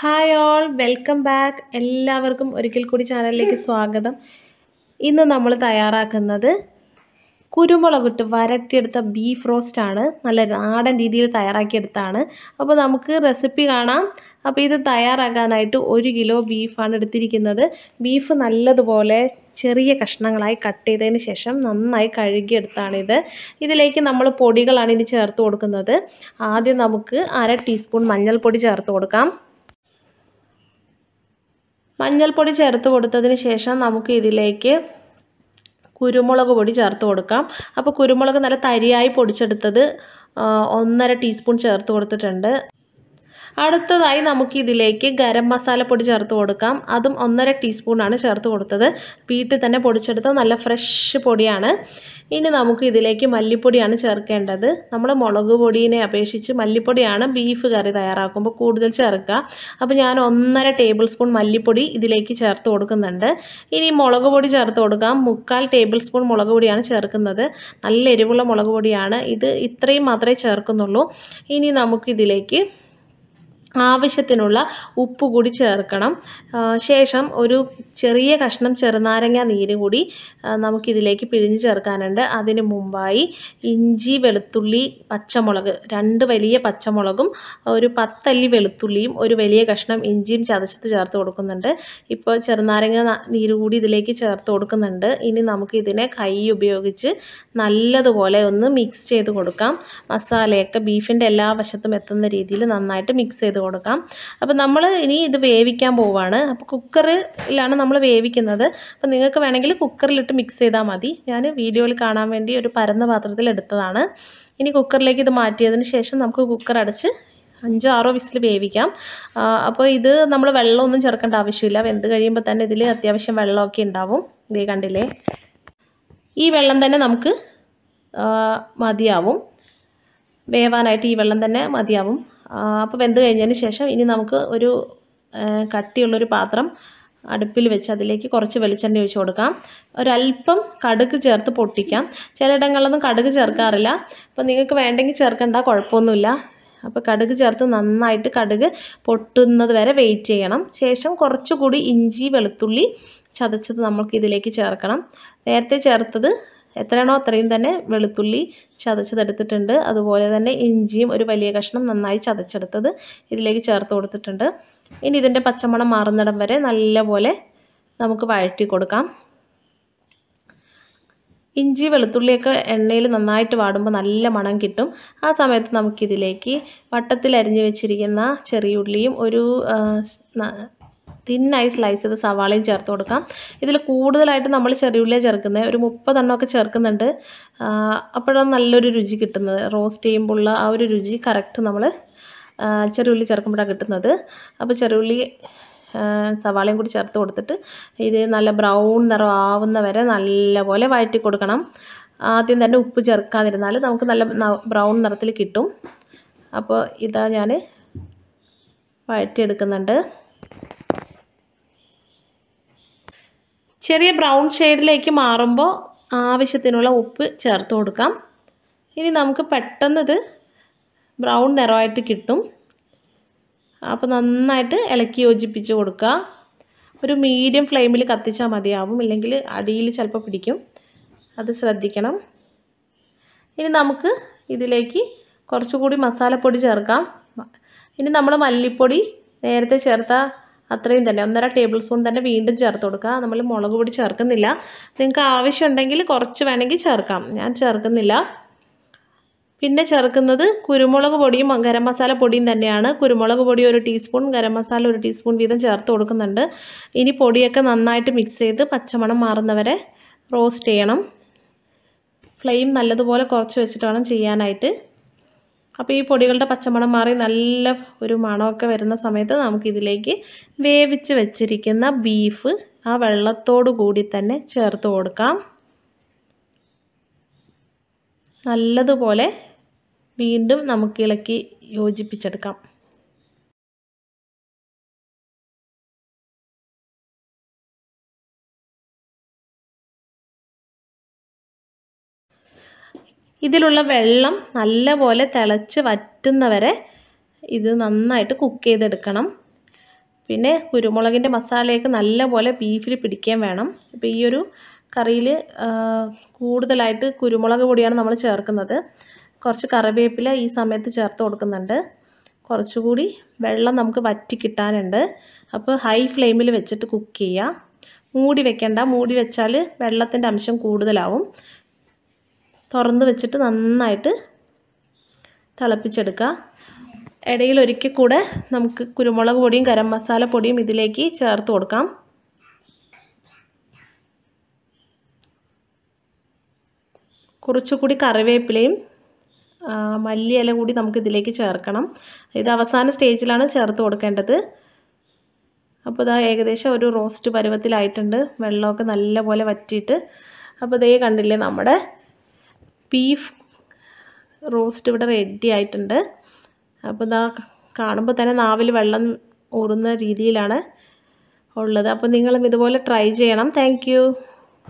hi all welcome back എല്ലാവർക്കും ഒരിക്കൽ കൂടി ചാനലിലേക്ക് സ്വാഗതം ഇന്ന് നമ്മൾ തയ്യാറാക്കുന്നത് കുരുമുളകിട്ട് വരട്ടിയെടുത്ത ബീഫ് റോസ്റ്റ് ആണ് നല്ല നാടൻ രീതിയിൽ തയ്യാറാക്കിയെടുത്താണ് അപ്പോൾ നമുക്ക് റെസിപ്പി കാണാം അപ്പോൾ ഇത് തയ്യാറാക്കാനായിട്ട് ഒരു കിലോ ബീഫാണ് എടുത്തിരിക്കുന്നത് ബീഫ് നല്ലതുപോലെ ചെറിയ കഷ്ണങ്ങളായി കട്ട് ചെയ്തതിന് ശേഷം നന്നായി കഴുകിയെടുത്താണിത് ഇതിലേക്ക് നമ്മൾ പൊടികളാണ് ഇനി ചേർത്ത് കൊടുക്കുന്നത് ആദ്യം നമുക്ക് അര ടീസ്പൂൺ മഞ്ഞൾപ്പൊടി ചേർത്ത് കൊടുക്കാം മഞ്ഞൾപ്പൊടി ചേർത്ത് കൊടുത്തതിന് ശേഷം നമുക്ക് ഇതിലേക്ക് കുരുമുളക് പൊടി ചേർത്ത് കൊടുക്കാം അപ്പോൾ കുരുമുളക് നല്ല തരിയായി പൊടിച്ചെടുത്തത് ഒന്നര ടീസ്പൂൺ ചേർത്ത് കൊടുത്തിട്ടുണ്ട് അടുത്തതായി നമുക്ക് ഇതിലേക്ക് ഗരം മസാലപ്പൊടി ചേർത്ത് കൊടുക്കാം അതും ഒന്നര ടീസ്പൂണാണ് ചേർത്ത് കൊടുത്തത് വീട്ടിൽ തന്നെ പൊടിച്ചെടുത്ത നല്ല ഫ്രഷ് പൊടിയാണ് ഇനി നമുക്ക് ഇതിലേക്ക് മല്ലിപ്പൊടിയാണ് ചേർക്കേണ്ടത് നമ്മൾ മുളക് പൊടിയെ അപേക്ഷിച്ച് മല്ലിപ്പൊടിയാണ് ബീഫ് കറി തയ്യാറാക്കുമ്പോൾ കൂടുതൽ ചേർക്കുക അപ്പോൾ ഞാൻ ഒന്നര ടേബിൾ സ്പൂൺ മല്ലിപ്പൊടി ഇതിലേക്ക് ചേർത്ത് കൊടുക്കുന്നുണ്ട് ഇനി മുളക് പൊടി ചേർത്ത് കൊടുക്കാം മുക്കാൽ ടേബിൾ സ്പൂൺ മുളക് പൊടിയാണ് ചേർക്കുന്നത് നല്ല എരിവുള്ള മുളക് പൊടിയാണ് ഇത് ഇത്രയും മാത്രമേ ചേർക്കുന്നുള്ളൂ ഇനി നമുക്കിതിലേക്ക് ആവശ്യത്തിനുള്ള ഉപ്പ് കൂടി ചേർക്കണം ശേഷം ഒരു ചെറിയ കഷ്ണം ചെറുനാരങ്ങ നീര് കൂടി നമുക്കിതിലേക്ക് പിഴിഞ്ഞ് ചേർക്കാനുണ്ട് അതിന് മുമ്പായി ഇഞ്ചി വെളുത്തുള്ളി പച്ചമുളക് രണ്ട് വലിയ പച്ചമുളകും ഒരു പത്തല്ലി വെളുത്തുള്ളിയും ഒരു വലിയ കഷ്ണം ഇഞ്ചിയും ചതച്ചത് ചേർത്ത് കൊടുക്കുന്നുണ്ട് ഇപ്പോൾ ചെറുനാരങ്ങ നീര് കൂടി ഇതിലേക്ക് ചേർത്ത് കൊടുക്കുന്നുണ്ട് ഇനി നമുക്ക് ഇതിനെ കൈ ഉപയോഗിച്ച് നല്ലതുപോലെ ഒന്ന് മിക്സ് ചെയ്ത് കൊടുക്കാം മസാലയൊക്കെ ബീഫിൻ്റെ എല്ലാ വശത്തും എത്തുന്ന രീതിയിൽ നന്നായിട്ട് മിക്സ് ചെയ്ത് കൊടുക്കാം അപ്പോൾ നമ്മൾ ഇനി ഇത് വേവിക്കാൻ പോവാണ് അപ്പോൾ കുക്കറിലാണ് നമ്മൾ വേവിക്കുന്നത് അപ്പോൾ നിങ്ങൾക്ക് വേണമെങ്കിൽ കുക്കറിലിട്ട് മിക്സ് ചെയ്താൽ മതി ഞാൻ വീഡിയോയിൽ കാണാൻ വേണ്ടി ഒരു പരന്ന പാത്രത്തിൽ എടുത്തതാണ് ഇനി കുക്കറിലേക്ക് ഇത് മാറ്റിയതിന് ശേഷം നമുക്ക് കുക്കർ അടച്ച് അഞ്ചോ ആറോ വിസിൽ വേവിക്കാം അപ്പോൾ ഇത് നമ്മൾ വെള്ളമൊന്നും ചേർക്കേണ്ട ആവശ്യമില്ല വെന്ത് കഴിയുമ്പോൾ തന്നെ ഇതിൽ അത്യാവശ്യം വെള്ളമൊക്കെ ഉണ്ടാവും ഇതേ കണ്ടില്ലേ ഈ വെള്ളം തന്നെ നമുക്ക് മതിയാവും വേവാനായിട്ട് ഈ വെള്ളം തന്നെ മതിയാവും അപ്പോൾ വെന്ത് കഴിഞ്ഞതിന് ശേഷം ഇനി നമുക്ക് ഒരു കട്ടിയുള്ളൊരു പാത്രം അടുപ്പിൽ വെച്ച് അതിലേക്ക് കുറച്ച് വെളിച്ചെണ്ണ ഒഴിച്ച് കൊടുക്കാം ഒരല്പം കടുക് ചേർത്ത് പൊട്ടിക്കാം ചിലയിടങ്ങളിലൊന്നും കടുക് ചേർക്കാറില്ല അപ്പോൾ നിങ്ങൾക്ക് വേണ്ടെങ്കിൽ ചേർക്കേണ്ട കുഴപ്പമൊന്നുമില്ല അപ്പോൾ കടുക് ചേർത്ത് നന്നായിട്ട് കടുക് പൊട്ടുന്നത് വരെ വെയിറ്റ് ചെയ്യണം ശേഷം കുറച്ചുകൂടി ഇഞ്ചി വെളുത്തുള്ളി ചതച്ചത് നമുക്ക് ഇതിലേക്ക് ചേർക്കണം നേരത്തെ ചേർത്തത് എത്രയാണോ അത്രയും തന്നെ വെളുത്തുള്ളി ചതച്ചതെടുത്തിട്ടുണ്ട് അതുപോലെ തന്നെ ഇഞ്ചിയും ഒരു വലിയ കഷ്ണം നന്നായി ചതച്ചെടുത്തത് ഇതിലേക്ക് ചേർത്ത് കൊടുത്തിട്ടുണ്ട് ഇനി ഇതിൻ്റെ പച്ചമണം മാറുന്നിടം വരെ നല്ലപോലെ നമുക്ക് വഴറ്റി കൊടുക്കാം ഇഞ്ചി വെളുത്തുള്ളിയൊക്കെ എണ്ണയിൽ നന്നായിട്ട് വാടുമ്പോൾ നല്ല മണം കിട്ടും ആ സമയത്ത് നമുക്കിതിലേക്ക് വട്ടത്തിൽ അരിഞ്ഞ് വെച്ചിരിക്കുന്ന ചെറിയുള്ളിയും ഒരു തിന്നായി സ്ലൈസ് ചെയ്ത് സവാളയും ചേർത്ത് കൊടുക്കാം ഇതിൽ കൂടുതലായിട്ട് നമ്മൾ ചെറിയുള്ളിയാണ് ചേർക്കുന്നത് ഒരു മുപ്പതെണ്ണമൊക്കെ ചേർക്കുന്നുണ്ട് അപ്പോഴാണ് നല്ലൊരു രുചി കിട്ടുന്നത് റോസ്റ്റ് ചെയ്യുമ്പോഴുള്ള ആ ഒരു രുചി കറക്റ്റ് നമ്മൾ ചെറിയുള്ളി ചേർക്കുമ്പോഴാണ് കിട്ടുന്നത് അപ്പോൾ ചെറിയുള്ളി സവാളയും കൂടി ചേർത്ത് കൊടുത്തിട്ട് ഇത് നല്ല ബ്രൗൺ നിറം ആവുന്ന വരെ നല്ലപോലെ വഴറ്റി കൊടുക്കണം ആദ്യം തന്നെ ഉപ്പ് ചേർക്കാതിരുന്നാൽ നമുക്ക് നല്ല ബ്രൗൺ നിറത്തിൽ കിട്ടും അപ്പോൾ ഇതാ ഞാൻ വഴറ്റിയെടുക്കുന്നുണ്ട് ചെറിയ ബ്രൗൺ ഷെയ്ഡിലേക്ക് മാറുമ്പോൾ ആവശ്യത്തിനുള്ള ഉപ്പ് ചേർത്ത് കൊടുക്കാം ഇനി നമുക്ക് പെട്ടെന്ന് ഇത് ബ്രൗൺ നിറമായിട്ട് കിട്ടും അപ്പോൾ നന്നായിട്ട് ഇളക്കി യോജിപ്പിച്ച് കൊടുക്കുക ഒരു മീഡിയം ഫ്ലെയിമിൽ കത്തിച്ചാൽ മതിയാവും ഇല്ലെങ്കിൽ അടിയിൽ ചിലപ്പോൾ പിടിക്കും അത് ശ്രദ്ധിക്കണം ഇനി നമുക്ക് ഇതിലേക്ക് കുറച്ചുകൂടി മസാലപ്പൊടി ചേർക്കാം ഇനി നമ്മൾ മല്ലിപ്പൊടി നേരത്തെ ചേർത്ത അത്രയും തന്നെ ഒന്നര ടേബിൾ സ്പൂൺ തന്നെ വീണ്ടും ചേർത്ത് കൊടുക്കുക നമ്മൾ മുളക് പൊടി ചേർക്കുന്നില്ല നിങ്ങൾക്ക് ആവശ്യമുണ്ടെങ്കിൽ കുറച്ച് വേണമെങ്കിൽ ചേർക്കാം ഞാൻ ചേർക്കുന്നില്ല പിന്നെ ചേർക്കുന്നത് കുരുമുളക് പൊടിയും ഗരം മസാല പൊടിയും തന്നെയാണ് കുരുമുളക് പൊടി ഒരു ടീസ്പൂൺ ഗരം മസാല ഒരു ടീസ്പൂൺ വീതം ചേർത്ത് കൊടുക്കുന്നുണ്ട് ഇനി പൊടിയൊക്കെ നന്നായിട്ട് മിക്സ് ചെയ്ത് പച്ചമണം മാറുന്നവരെ റോസ്റ്റ് ചെയ്യണം ഫ്ലെയിം നല്ലതുപോലെ കുറച്ച് വെച്ചിട്ട് വേണം ചെയ്യാനായിട്ട് അപ്പോൾ ഈ പൊടികളുടെ പച്ചമണം മാറി നല്ല ഒരു മണമൊക്കെ വരുന്ന സമയത്ത് നമുക്കിതിലേക്ക് വേവിച്ച് വെച്ചിരിക്കുന്ന ബീഫ് ആ വെള്ളത്തോടു കൂടി തന്നെ ചേർത്ത് കൊടുക്കാം നല്ലതുപോലെ വീണ്ടും നമുക്ക് ഇളക്കി യോജിപ്പിച്ചെടുക്കാം ഇതിലുള്ള വെള്ളം നല്ലപോലെ തിളച്ച് വറ്റുന്നവരെ ഇത് നന്നായിട്ട് കുക്ക് ചെയ്തെടുക്കണം പിന്നെ കുരുമുളകിൻ്റെ മസാലയൊക്കെ നല്ലപോലെ ബീഫിൽ പിടിക്കാൻ വേണം ഇപ്പോൾ ഈ ഒരു കറിയിൽ കൂടുതലായിട്ട് കുരുമുളക് പൊടിയാണ് നമ്മൾ ചേർക്കുന്നത് കുറച്ച് കറിവേപ്പില ഈ സമയത്ത് ചേർത്ത് കൊടുക്കുന്നുണ്ട് കുറച്ചുകൂടി വെള്ളം നമുക്ക് വറ്റി കിട്ടാനുണ്ട് അപ്പോൾ ഹൈ ഫ്ലെയിമിൽ വെച്ചിട്ട് കുക്ക് ചെയ്യുക മൂടി വെക്കണ്ട മൂടി വെച്ചാൽ വെള്ളത്തിൻ്റെ അംശം കൂടുതലാവും തുറന്ന് വെച്ചിട്ട് നന്നായിട്ട് തിളപ്പിച്ചെടുക്കുക ഇടയിൽ ഒരിക്കൽ കൂടെ നമുക്ക് കുരുമുളക് പൊടിയും ഗരം മസാല പൊടിയും ഇതിലേക്ക് ചേർത്ത് കൊടുക്കാം കുറച്ചുകൂടി കറിവേപ്പിലയും മല്ലിയില കൂടി നമുക്ക് ഇതിലേക്ക് ചേർക്കണം ഇത് അവസാന സ്റ്റേജിലാണ് ചേർത്ത് കൊടുക്കേണ്ടത് അപ്പോൾ ഇതാ ഏകദേശം ഒരു റോസ്റ്റ് പരുവത്തിലായിട്ടുണ്ട് വെള്ളമൊക്കെ നല്ലപോലെ വറ്റിയിട്ട് അപ്പോൾ ഇതേ കണ്ടില്ലേ നമ്മുടെ ബീഫ് റോസ്റ്റ് ഇവിടെ റെഡി ആയിട്ടുണ്ട് അപ്പോൾ ഇതാ കാണുമ്പോൾ തന്നെ നാവിൽ വെള്ളം ഊറുന്ന രീതിയിലാണ് ഉള്ളത് അപ്പോൾ നിങ്ങളും ഇതുപോലെ ട്രൈ ചെയ്യണം താങ്ക്